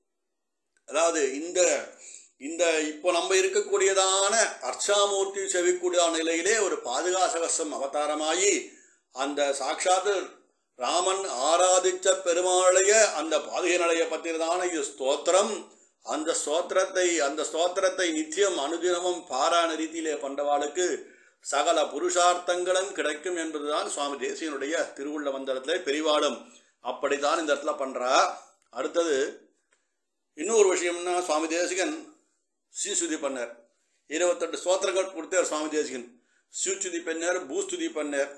அதாவது இந்த இந்த இப்போ நம்ம இருக்கக்கூடியதான அர்ச்சாமூர்த்தி செவிக்கூடியதான நிலையிலே ஒரு பாதுகாசகசம் அவதாரமாகி அந்த சாட்சாத்து ராமன் ஆராதிச்ச பெருமாளைய அந்த பாதுகை நிலைய பற்றினதான இது ஸ்தோத்திரம் அந்த ஸ்தோத்திரத்தை அந்த ஸ்தோத்திரத்தை நித்தியம் அனுதினமும் பாராயண ரீதியிலே பண்றவாளுக்கு சகல புருஷார்த்தங்களும் கிடைக்கும் என்பதுதான் சுவாமி தேசியனுடைய திருவுள்ள மந்திரத்திலே பெரிவாளும் அப்படித்தான் இந்த இடத்துல பண்றா அடுத்தது இன்னொரு விஷயம்னா சுவாமி தேசிகன் ஸ்ரீசுதி பண்ணார் இருபத்தெட்டு ஸ்தோத்திரங்கள் கொடுத்தார் சுவாமி தேசிகன் ஸ்ரீசுதி பண்ணார் பூஸ்துதி பண்ணார்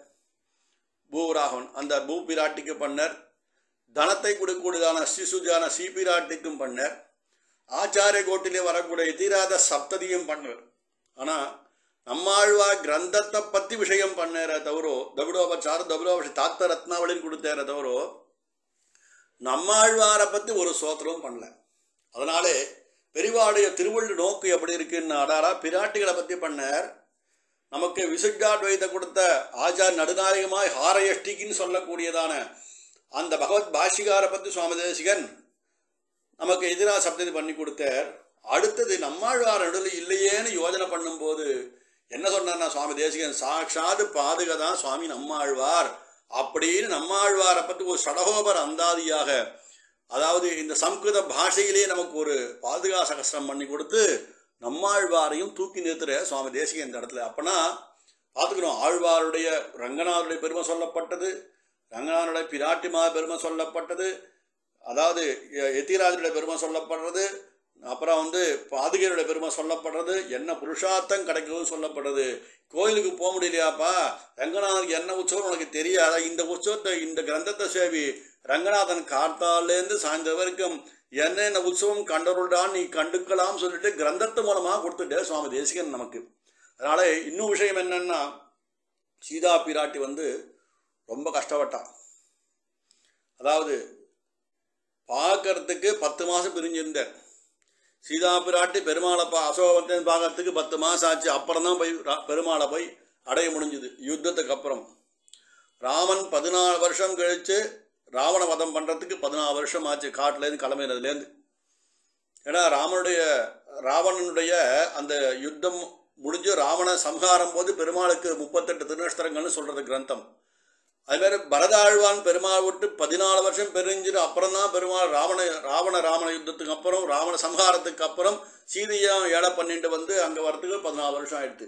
பூராகவன் அந்த பூ பிராட்டிக்கு பண்ணார் தனத்தை கொடுக்கூடியதான ஸ்ரீசுதியான ஸ்ரீ பிராட்டிக்கும் பண்ணார் ஆச்சாரிய கோட்டிலே வரக்கூடிய தீராத சப்ததியும் பண்ணார் ஆனால் நம்மாழ்வா கிரந்தத்தை பற்றி விஷயம் பண்ணார தவிர தவிடோபச்சாரம் தவிடோபட்ச தாத்த ரத்னாவளின்னு கொடுத்தார தவிர நம்மாழ்வாரை பற்றி ஒரு சோத்திரமும் பண்ணல அதனாலே பெரிவாடைய திருவள்ளு நோக்கு எப்படி இருக்குன்னு அடாரா பிராட்டிகளை பற்றி பண்ணார் நமக்கு விசுட்டாத்வைத கொடுத்த ஆச்சார் நடுநாயகமாய் ஹாரயஷ்டிக்குன்னு சொல்லக்கூடியதான அந்த பகவத் பாஷிகாரை பற்றி சுவாமி தேசிகன் நமக்கு எதிராக சப்ததி பண்ணி கொடுத்தார் அடுத்தது நம்மாழ்வார் நடுவில் இல்லையேன்னு யோஜனை பண்ணும்போது என்ன சொன்னார்னா சுவாமி தேசிகன் சாட்சாது பாதுகா தான் சுவாமி நம்மாழ்வார் அப்படின்னு நம்மாழ்வாரை பற்றி ஒரு சடகோபர் அந்தாதியாக அதாவது இந்த சம்ஸ்கிருத பாஷையிலே நமக்கு ஒரு பாதுகா சகசிரம் பண்ணி கொடுத்து நம்மாழ்வாரையும் தூக்கி நிறுத்துற சுவாமி தேசிகன் இந்த இடத்துல அப்பனா பார்த்துக்கணும் ஆழ்வாருடைய ரங்கநாதருடைய பெருமை சொல்லப்பட்டது ரங்கநாதனுடைய பிராட்டிமா பெருமை சொல்லப்பட்டது அதாவது எ- எத்திராஜனுடைய பெருமை சொல்லப்படுறது அப்புறம் வந்து பாதுகையோட பெருமை சொல்லப்படுறது என்ன புருஷார்த்தம் கிடைக்குதுன்னு சொல்லப்படுறது கோயிலுக்கு போக முடியலையாப்பா ரங்கநாதனுக்கு என்ன உற்சவம் உனக்கு தெரியாதா இந்த உற்சவத்தை இந்த கிரந்தத்தை சேவி ரங்கநாதன் காத்தாலேருந்து சாயந்தரம் வரைக்கும் என்னென்ன உற்சவம் கண்டருள்டான் நீ கண்டுக்கலாம் சொல்லிட்டு கிரந்தத்து மூலமாக கொடுத்துட்டே சுவாமி தேசிகன் நமக்கு அதனால இன்னும் விஷயம் என்னன்னா சீதா பிராட்டி வந்து ரொம்ப கஷ்டப்பட்டான் அதாவது பார்க்கறதுக்கு பத்து மாதம் பிரிஞ்சிருந்தேன் சீதா பிராட்டி பெருமாளை பா அசோகவந்தன் பார்க்கறதுக்கு பத்து மாதம் ஆச்சு அப்புறம் தான் போய் ரா- பெருமாளை போய் அடைய முடிஞ்சுது யுத்தத்துக்கு அப்புறம் ராமன் பதினாலு வருஷம் கழித்து ராவண வதம் பண்ணுறதுக்கு பதினாலு வருஷம் ஆச்சு காட்டிலேருந்து கிளம்பினதுலேருந்து ஏன்னா ராமனுடைய ராவணனுடைய அந்த யுத்தம் முடிஞ்சு ராவண சம்ஹாரம் போது பெருமாளுக்கு முப்பத்தெட்டு திருநஷ்டரங்கள்னு சொல்கிறது கிரந்தம் அது மாதிரி பரதாழ்வான் பெருமாள் விட்டு பதினாலு வருஷம் பெரிஞ்சிட்டு அப்புறம் தான் பெருமாள் ராவண ராவண ராவண யுத்தத்துக்கு அப்புறம் ராவண சம்ஹாரத்துக்கு அப்புறம் சீதையா ஏழை பண்ணிட்டு வந்து அங்கே வரத்துக்கு பதினாலு வருஷம் ஆயிடுது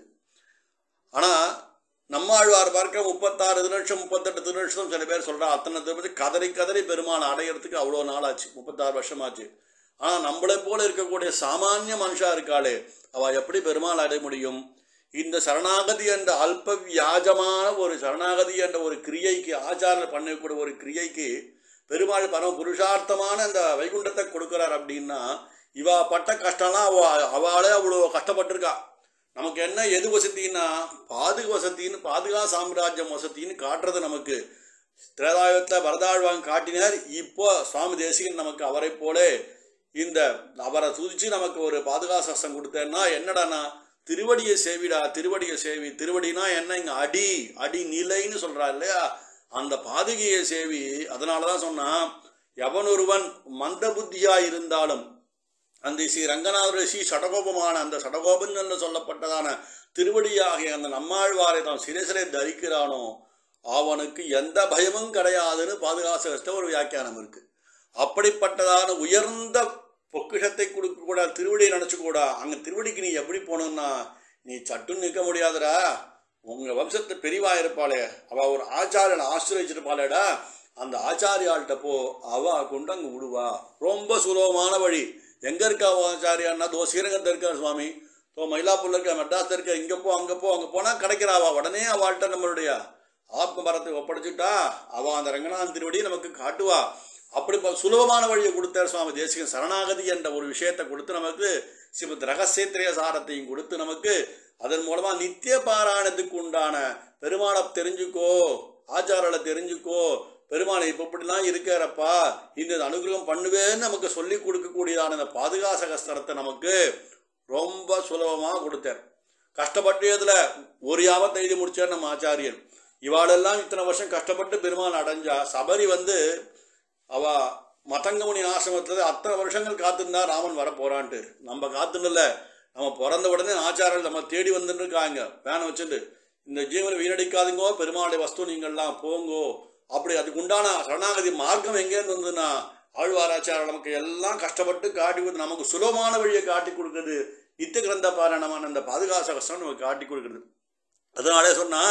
ஆனால் நம்மாழ்வார் பார்க்க முப்பத்தாறு திருநட்சம் முப்பத்தெட்டு திருநட்சம் சில பேர் சொல்கிறா அத்தனை திருப்பதி கதறி கதறி பெருமாள் அடையிறதுக்கு அவ்வளோ நாள் ஆச்சு முப்பத்தாறு வருஷமாச்சு ஆனால் நம்மளை போல இருக்கக்கூடிய சாமானிய மனுஷா இருக்காளே அவள் எப்படி பெருமாள் அடைய முடியும் இந்த சரணாகதி என்ற அல்ப வியாஜமான ஒரு சரணாகதி என்ற ஒரு கிரியைக்கு ஆச்சாரம் பண்ணக்கூடிய ஒரு கிரியைக்கு பெருமாள் பரம புருஷார்த்தமான அந்த வைகுண்டத்தை கொடுக்குறார் அப்படின்னா இவா பட்ட கஷ்டம்லாம் அவ அவளே அவ்வளோ கஷ்டப்பட்டிருக்கா நமக்கு என்ன எது வசதின்னா பாதுக வசதின்னு பாதுகா சாம்ராஜ்யம் வசதின்னு காட்டுறது நமக்கு திரேதாயுகத்தில் வரதாழ்வாங்க காட்டினார் இப்போ சுவாமி தேசிகன் நமக்கு அவரை போலே இந்த அவரை துதிச்சு நமக்கு ஒரு பாதுகா சஸ்தம் கொடுத்தேன்னா என்னடான்னா திருவடியை சேவிடா திருவடியை சேவி திருவடினா என்ன இங்க அடி அடி நிலைன்னு சொல்றா இல்லையா அந்த பாதுகையை சேவி அதனால தான் சொன்னா எவனொருவன் மந்த புத்தியா இருந்தாலும் அந்த ஸ்ரீ ரங்கநாதருடைய ஸ்ரீ சடகோபமான அந்த சடகோபன் என்று சொல்லப்பட்டதான திருவடியாகிய அந்த நம்மாழ்வாரை தான் சிறைசிறை தரிக்கிறானோ அவனுக்கு எந்த பயமும் கிடையாதுன்னு பாதுகாசகஸ்ட ஒரு வியாக்கியானம் இருக்கு அப்படிப்பட்டதான உயர்ந்த பொக்கிஷத்தை கொடுக்க கூட திருவடியை நினச்சி கூட அங்கே திருவடிக்கு நீ எப்படி போகணும்னா நீ சட்டுன்னு நிற்க முடியாதுடா உங்கள் வம்சத்தை பெரியவா இருப்பாளே அவள் ஒரு ஆச்சாரியனை ஆசிரியச்சிருப்பாளேடா அந்த ஆச்சாரியாள்கிட்ட போ அவ கொண்டு அங்கே விடுவா ரொம்ப சுலபமான வழி எங்கே இருக்கா அவ ஆச்சாரியான்னா தோ ஸ்ரீரங்கத்தில் இருக்கார் சுவாமி தோ மயிலாப்பூர்ல இருக்க மெட்ராஸ்ல இருக்க இங்கே போ அங்கே போ அங்கே போனால் கிடைக்கிறாவா உடனே அவள்கிட்ட நம்மளுடைய ஆத்ம மரத்தை ஒப்படைச்சிட்டா அவள் அந்த ரங்கநாதன் திருவடியை நமக்கு காட்டுவா அப்படி ப- சுலபமான வழியை கொடுத்தார் சுவாமி தேசிகன் சரணாகதி என்ற ஒரு விஷயத்தை கொடுத்து நமக்கு ஸ்ரீமத் ரகசியத்திரிய சாரத்தையும் கொடுத்து நமக்கு அதன் மூலமா நித்திய பாராயணத்துக்கு உண்டான பெருமாளை தெரிஞ்சுக்கோ ஆச்சாரலை தெரிஞ்சுக்கோ பெருமாளை இப்ப இப்படிலாம் இருக்காரப்பா இந்த அனுகிரகம் பண்ணுவேன்னு நமக்கு சொல்லி கொடுக்கக்கூடியதான இந்த பாதுகாசகஸ்தரத்தை நமக்கு ரொம்ப சுலபமாக கொடுத்தார் கஷ்டப்பட்டதுல ஒரு யாவத்தை எழுதி முடிச்சார் நம்ம ஆச்சாரியன் இவாளெல்லாம் இத்தனை வருஷம் கஷ்டப்பட்டு பெருமாள் அடைஞ்சா சபரி வந்து அவ மதங்கமுனி ஆசிரமத்தில் அத்தனை வருஷங்கள் காத்திருந்தா ராமன் வர போறான்ட்டு நம்ம காத்துனல நம்ம பிறந்த உடனே ஆச்சாரர்கள் நம்ம தேடி வந்துட்டு இருக்காங்க வேனை வச்சுட்டு இந்த ஜீவனை வீணடிக்காதுங்கோ பெருமாளுடைய வஸ்து நீங்கள்லாம் போங்கோ அப்படி அதுக்கு உண்டான சரணாகதி மார்க்கம் எங்கேருந்து வந்ததுன்னா ஆழ்வாராச்சாரம் நமக்கு எல்லாம் கஷ்டப்பட்டு காட்டி கொடுத்து நமக்கு சுலபமான வழியை காட்டி கொடுக்குறது நித்திய கிரந்த பாராயணமான அந்த பாதுகாச கஷ்டம் நமக்கு காட்டி கொடுக்குறது அதனாலே சொன்னா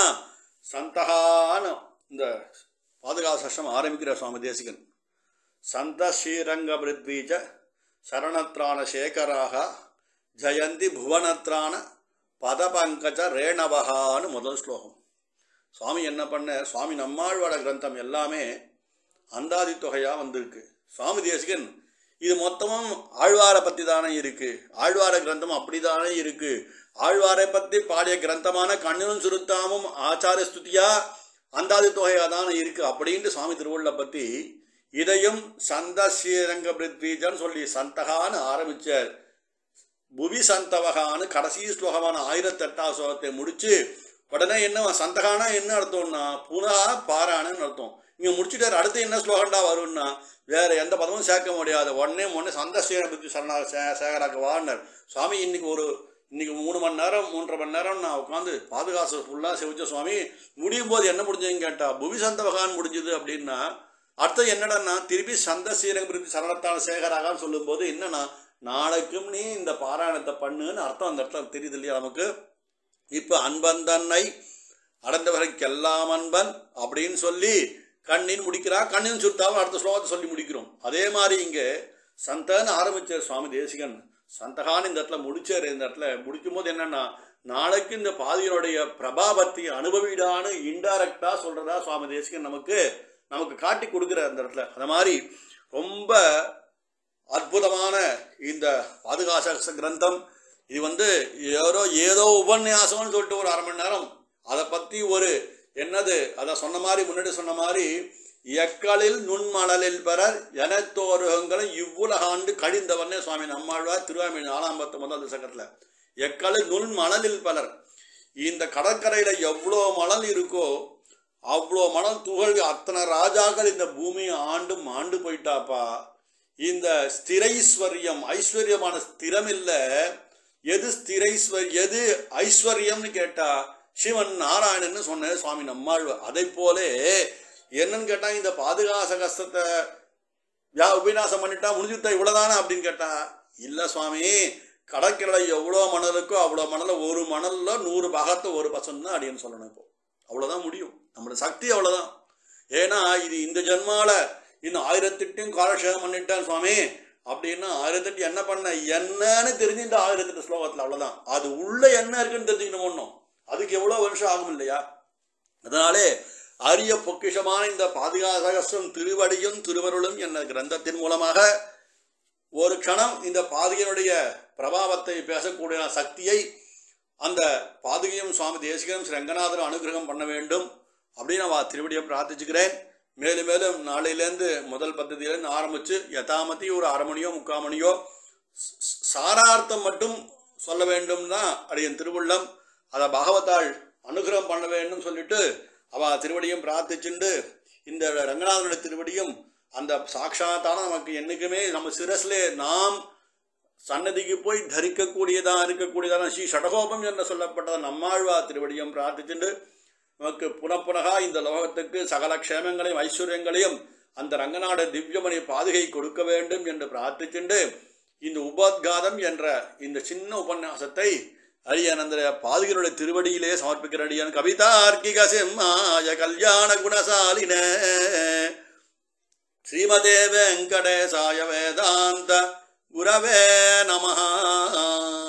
சந்தகான இந்த பாதுகாசம் ஆரம்பிக்கிற சுவாமி தேசிகன் சந்த ஸ்ரீரங்க பிருத்வீஜ சரணத்ராண சேகராக ஜெயந்தி புவனத்ராண பதபங்கஜ ரேணவகான்னு முதல் ஸ்லோகம் சுவாமி என்ன பண்ண சுவாமி நம்மாழ்வாட கிரந்தம் எல்லாமே அந்தாதி தொகையாக வந்திருக்கு சுவாமி தேசிகன் இது மொத்தமும் ஆழ்வாரை பற்றி தானே இருக்கு ஆழ்வார கிரந்தம் அப்படிதானே இருக்கு ஆழ்வாரை பற்றி பாடிய கிரந்தமான கண்ணினும் சுருத்தாமும் ஆச்சார ஸ்துதியா அந்தாதி தொகையாக தானே இருக்கு அப்படின்ட்டு சுவாமி திருவள்ளுவரை பற்றி இதையும் சந்த ஸ்ரீரங்க பிருத்வீஜன்னு சொல்லி சந்தகான்னு ஆரம்பிச்சார் புவி சந்தவகான்னு கடைசி ஸ்லோகமான ஆயிரத்தெட்டாம் ஸ்லோகத்தை முடிச்சு உடனே என்ன சந்தகானா என்ன அர்த்தம்னா புனா பாராணுன்னு அர்த்தம் இங்க முடிச்சுட்டாரு அடுத்து என்ன ஸ்லோகண்டா வரும்னா வேற எந்த பதமும் சேர்க்க முடியாது உடனே உடனே சந்த ஸ்ரீரங்க பிருத்வி சரணா சே- சேகராக்கு வாடினார் சுவாமி இன்னைக்கு ஒரு இன்னைக்கு மூணு மணி நேரம் மூன்றரை மணி நேரம் நான் உட்காந்து பாதுகாசு ஃபுல்லாக செவிச்ச சுவாமி முடியும் போது என்ன முடிஞ்சதுன்னு கேட்டா புவி சந்தவகான் முடிஞ்சது அப்படின்னா அர்த்தம் என்னடான்னா திருப்பி சந்த ஸ்ரீரங்க பிரித்தி சரணத்தான சேகராகான்னு சொல்லும்போது என்னன்னா நாளைக்கும் நீ இந்த பாராயணத்தை பண்ணுன்னு அர்த்தம் அந்த இடத்துல தெரியுது இல்லையா நமக்கு இப்போ அன்பன் தன்னை அடைந்தவரைக்கெல்லாம் அன்பன் அப்படின்னு சொல்லி கண்ணின் முடிக்கிறா கண்ணின் சுத்தாவும் அடுத்த ஸ்லோகத்தை சொல்லி முடிக்கிறோம் அதே மாதிரி இங்கே சந்தன்னு ஆரம்பிச்சார் சுவாமி தேசிகன் சந்தகான்னு இந்த இடத்துல முடிச்சார் இந்த இடத்துல முடிக்கும் போது என்னன்னா நாளைக்கு இந்த பாதியனுடைய பிரபாவத்தை அனுபவிடான்னு இன்டைரக்டா சொல்றதா சுவாமி தேசிகன் நமக்கு நமக்கு காட்டி கொடுக்குற அந்த இடத்துல அந்த மாதிரி ரொம்ப அற்புதமான இந்த பாதுகாச கிரந்தம் இது வந்து ஏதோ ஏதோ உபன்யாசம்னு சொல்லிட்டு ஒரு அரை மணி நேரம் அதை பத்தி ஒரு என்னது அதை சொன்ன மாதிரி முன்னாடி சொன்ன மாதிரி எக்களில் நுண்மணலில் பெறர் எனத்தோருகங்களும் இவ்வுலகாண்டு கழிந்தவனே சுவாமி நம்மாழ்வார் திருவாமி நாலாம் பத்து முதல் சக்கரத்தில் எக்களில் நுண்மணலில் பலர் இந்த கடற்கரையில எவ்வளோ மணல் இருக்கோ அவ்வளோ மணல் துகள் அத்தனை ராஜாக்கள் இந்த பூமியை ஆண்டு ஆண்டு போயிட்டாப்பா இந்த ஸ்திரைஸ்வரியம் ஐஸ்வர்யமான ஸ்திரம் இல்ல எது ஸ்திரைஸ்வர் எது ஐஸ்வர்யம்னு கேட்டா சிவன் நாராயணன்னு சொன்ன சுவாமி நம்மாழ்வார் அதை போலே என்னன்னு கேட்டா இந்த பாதுகாச கஷ்டத்தை யா உபநாசம் பண்ணிட்டா முடிஞ்சுட்டா இவ்வளவுதானா அப்படின்னு கேட்டா இல்ல சுவாமி கடற்கரை எவ்வளோ மணல் இருக்கோ அவ்வளோ மணல ஒரு மணல்ல நூறு பாகத்தை ஒரு பசம் தான் அப்படின்னு சொல்லணும் இப்போ அவ்வளவுதான் முடியும் நம்மளோட சக்தி அவ்வளவுதான் ஏன்னா இது இந்த ஜென்மால இந்த ஆயிரத்தெட்டையும் காலக்ஷேபம் பண்ணிட்டேன் சுவாமி அப்படின்னா ஆயிரத்தெட்டு என்ன பண்ண என்னன்னு தெரிஞ்சு இந்த ஆயிரத்தெட்டு ஸ்லோகத்துல அவ்வளவுதான் அது உள்ள என்ன இருக்குன்னு தெரிஞ்சுக்கணும் ஒன்றும் அதுக்கு எவ்வளவு வருஷம் ஆகும் இல்லையா அதனாலே அரிய பொக்கிஷமான இந்த பாதுகாசகஸ்டம் திருவடியும் திருவருளும் என்ற கிரந்தத்தின் மூலமாக ஒரு க்ஷணம் இந்த பாதுகையினுடைய பிரபாவத்தை பேசக்கூடிய சக்தியை அந்த பாதுகையும் சுவாமி தேசிகனும் ஸ்ரீ ரங்கநாதரும் அனுகிரகம் பண்ண வேண்டும் அப்படின்னு நான் திருவடியை பிரார்த்திச்சுக்கிறேன் மேலும் மேலும் நாளையிலேருந்து முதல் பദ്ധதியிலேருந்து ஆரம்பித்து யதாமதி ஒரு அரை மணியோ முக்கால் மணியோ ஸ்- ஸ்- சாரார்த்தம் மட்டும் சொல்ல வேண்டும் தான் அடியன் திருவுள்ளம் அதை பகவத்தாள் அனுகிரகம் பண்ண வேண்டும் சொல்லிட்டு அவ திருவடியும் பிரார்த்திச்சுண்டு இந்த ரங்கநாதனுடைய திருவடியும் அந்த சாட்சாத்தான நமக்கு என்னைக்குமே நம்ம சிரஸ்லே நாம் சன்னதிக்கு போய் தரிக்கக்கூடியதா இருக்கக்கூடியதான ஸ்ரீ ஷடகோபம் என்று சொல்லப்பட்டத நம்மாழ்வா திருவடியும் பிரார்த்திச்சுண்டு நமக்கு புனப்புனகா இந்த லோகத்துக்கு சகல க்ஷேமங்களையும் ஐஸ்வர்யங்களையும் அந்த ரங்கநாட திவ்யமணி பாதுகை கொடுக்க வேண்டும் என்று பிரார்த்திச்சுண்டு இந்த உபோத்காதம் என்ற இந்த சின்ன உபன்யாசத்தை அரியன் அந்த பாதுகளுடைய திருவடியிலே சமர்ப்பிக்கிற அடியான் கவிதார்க்கிக சிம்மாய கல்யாண குணசாலின ஸ்ரீமதே வெங்கடேசாய வேதாந்த குரவே நமஹ